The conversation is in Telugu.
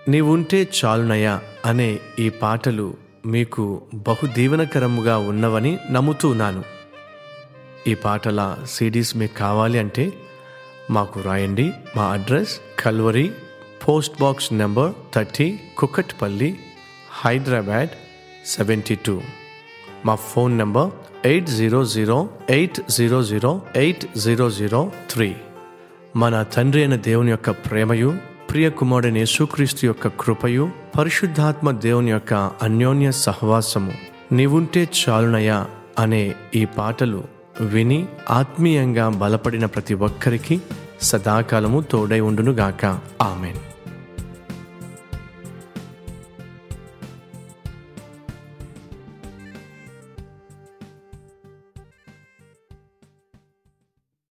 నీవుంటే చాలునయా అనే ఈ పాటలు మీకు బహు దీవెనకరముగా ఉన్నవని నమ్ముతున్నాను ఈ పాటల సిడీస్ మీకు కావాలి అంటే మాకు రాయండి మా address Calvary post box number thirty Kukatpally Hyderabad seventy two మా phone number eight zero zero eight zero zero eight zero zero three మన తండ్రి అయిన దేవుని యొక్క ప్రేమయు ప్రియ కుమారుడైన యేసుక్రీస్తు యొక్క కృపయు పరిశుద్ధాత్మ దేవుని యొక్క అన్యోన్య సహవాసము నీవుంటే చాలునయా అనే ఈ పాటలు విని ఆత్మీయంగా బలపడిన ప్రతి ఒక్కరికి సదాకాలము తోడై ఉండునుగాక ఆమెన్